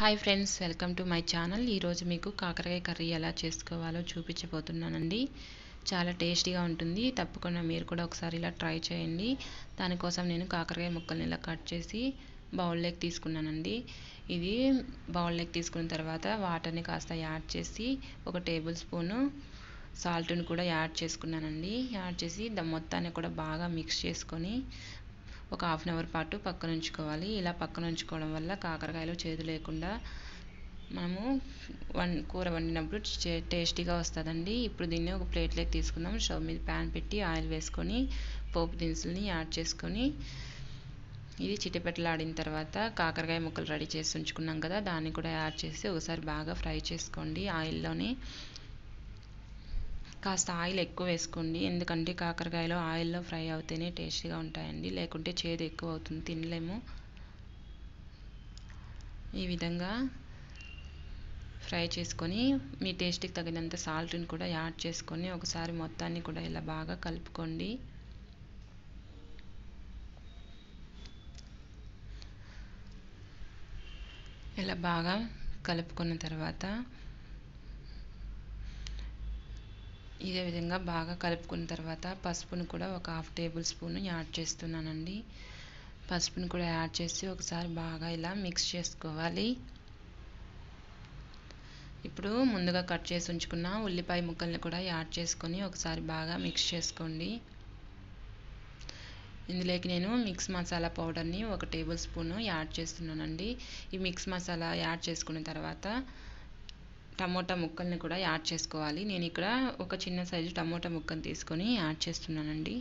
hi friends welcome to my channel ఈరోజు మీకు కాకరకాయ కర్రీ ఎలా చేసుకోవాలో చూపించబోతున్నానండి చాలా టేస్టీగా ఉంటుంది తప్పకుండా మీరు కూడా ఒకసారి ఇలా ట్రై చేయండి దానికోసం నేను కాకరకాయ ముక్కల్ని ఇలా కట్ చేసి బౌల్లోకి తీసుకున్నానండి ఇది బౌల్లోకి తీసుకున్న తర్వాత వాటర్ని కాస్త యాడ్ చేసి ఒక టేబుల్ స్పూను సాల్ట్ని కూడా యాడ్ చేసుకున్నానండి యాడ్ చేసి ద మొత్తాన్ని కూడా బాగా మిక్స్ చేసుకొని ఒక హాఫ్ అన్ అవర్ పాటు పక్కన ఉంచుకోవాలి ఇలా పక్కన ఉంచుకోవడం వల్ల కాకరకాయలు చేదు లేకుండా మనము వన్ కూర వండినప్పుడు టేస్టీగా వస్తుందండి ఇప్పుడు దీన్ని ఒక ప్లేట్లోకి తీసుకుందాం స్టవ్ మీద ప్యాన్ పెట్టి ఆయిల్ వేసుకొని పోపు దినుసుల్ని యాడ్ చేసుకొని ఇది చిటిపెట్టలాడిన తర్వాత కాకరకాయ ముక్కలు రెడీ చేసి ఉంచుకున్నాం కదా దాన్ని కూడా యాడ్ చేసి ఒకసారి బాగా ఫ్రై చేసుకోండి ఆయిల్లోనే కాస్త ఆయిల్ ఎక్కువ వేసుకోండి ఎందుకంటే కాకరకాయలో ఆయిల్లో ఫ్రై అవుతేనే టేస్టీగా ఉంటాయండి లేకుంటే చేదు ఎక్కువ అవుతుంది తినలేము ఈ విధంగా ఫ్రై చేసుకొని మీ టేస్ట్కి తగినంత సాల్ట్ని కూడా యాడ్ చేసుకొని ఒకసారి మొత్తాన్ని కూడా ఇలా బాగా కలుపుకోండి ఇలా బాగా కలుపుకున్న తర్వాత ఇదే విధంగా బాగా కలుపుకున్న తర్వాత పసుపును కూడా ఒక హాఫ్ టేబుల్ స్పూన్ యాడ్ చేస్తున్నానండి పసుపును కూడా యాడ్ చేసి ఒకసారి బాగా ఇలా మిక్స్ చేసుకోవాలి ఇప్పుడు ముందుగా కట్ చేసి ఉంచుకున్న ఉల్లిపాయ ముక్కల్ని కూడా యాడ్ చేసుకొని ఒకసారి బాగా మిక్స్ చేసుకోండి ఇందులోకి నేను మిక్స్ మసాలా పౌడర్ని ఒక టేబుల్ స్పూన్ యాడ్ చేస్తున్నానండి ఈ మిక్స్ మసాలా యాడ్ చేసుకున్న తర్వాత టమోటా ముక్కల్ని కూడా యాడ్ చేసుకోవాలి నేను ఇక్కడ ఒక చిన్న సైజు టమోటా ముక్కను తీసుకొని యాడ్ చేస్తున్నానండి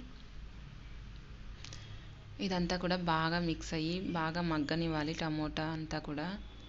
ఇదంతా కూడా బాగా మిక్స్ అయ్యి బాగా మగ్గనివ్వాలి టమోటా అంతా కూడా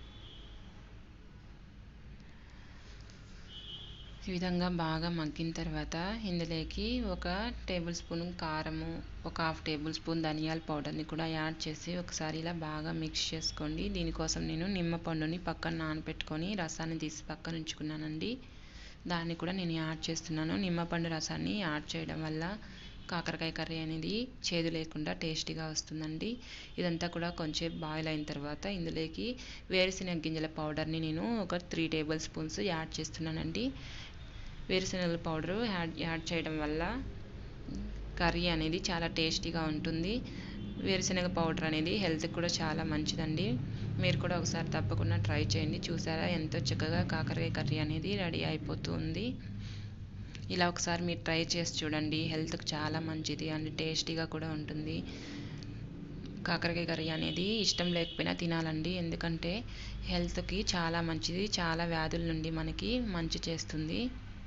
ఈ విధంగా బాగా మగ్గిన తర్వాత ఇందులోకి ఒక టేబుల్ స్పూన్ కారము ఒక హాఫ్ టేబుల్ స్పూన్ ధనియాల పౌడర్ని కూడా యాడ్ చేసి ఒకసారి ఇలా బాగా మిక్స్ చేసుకోండి దీనికోసం నేను నిమ్మ పండుని పక్కన నానబెట్టుకొని రసాన్ని తీసి పక్కన ఉంచుకున్నానండి దాన్ని కూడా నేను యాడ్ చేస్తున్నాను నిమ్మపండు రసాన్ని యాడ్ చేయడం వల్ల కాకరకాయ కర్రీ అనేది చేదు లేకుండా టేస్టీగా వస్తుందండి ఇదంతా కూడా కొంచెం బాయిల్ అయిన తర్వాత ఇందులోకి వేరుశెనగ గింజల పౌడర్ని నేను ఒక త్రీ టేబుల్ స్పూన్స్ యాడ్ చేస్తున్నానండి వేరుశెనగల పౌడరు యాడ్ యాడ్ చేయడం వల్ల కర్రీ అనేది చాలా టేస్టీగా ఉంటుంది వేరుశెనగ పౌడర్ అనేది హెల్త్కి కూడా చాలా మంచిదండి మీరు కూడా ఒకసారి తప్పకుండా ట్రై చేయండి చూసారా ఎంతో చక్కగా కాకరకాయ కర్రీ అనేది రెడీ అయిపోతుంది ఇలా ఒకసారి మీరు ట్రై చేసి చూడండి హెల్త్కి చాలా మంచిది అండ్ టేస్టీగా కూడా ఉంటుంది కాకరకాయ కర్రీ అనేది ఇష్టం లేకపోయినా తినాలండి ఎందుకంటే హెల్త్కి చాలా మంచిది చాలా వ్యాధుల నుండి మనకి మంచి చేస్తుంది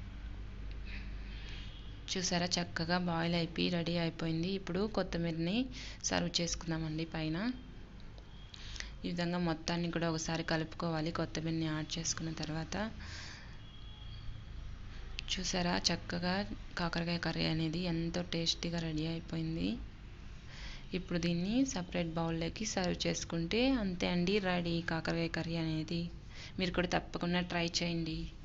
చూసారా చక్కగా బాయిల్ అయిపోయి రెడీ అయిపోయింది ఇప్పుడు కొత్తిమీరని సర్వ్ చేసుకుందామండి పైన ఈ విధంగా మొత్తాన్ని కూడా ఒకసారి కలుపుకోవాలి కొత్తిమీరని యాడ్ చేసుకున్న తర్వాత చూసారా చక్కగా కాకరకాయ కర్రీ అనేది ఎంతో టేస్టీగా రెడీ అయిపోయింది ఇప్పుడు దీన్ని సపరేట్ బౌల్లోకి సర్వ్ చేసుకుంటే అంతే అండి రెడీ కాకరకాయ కర్రీ అనేది మీరు కూడా తప్పకుండా ట్రై చేయండి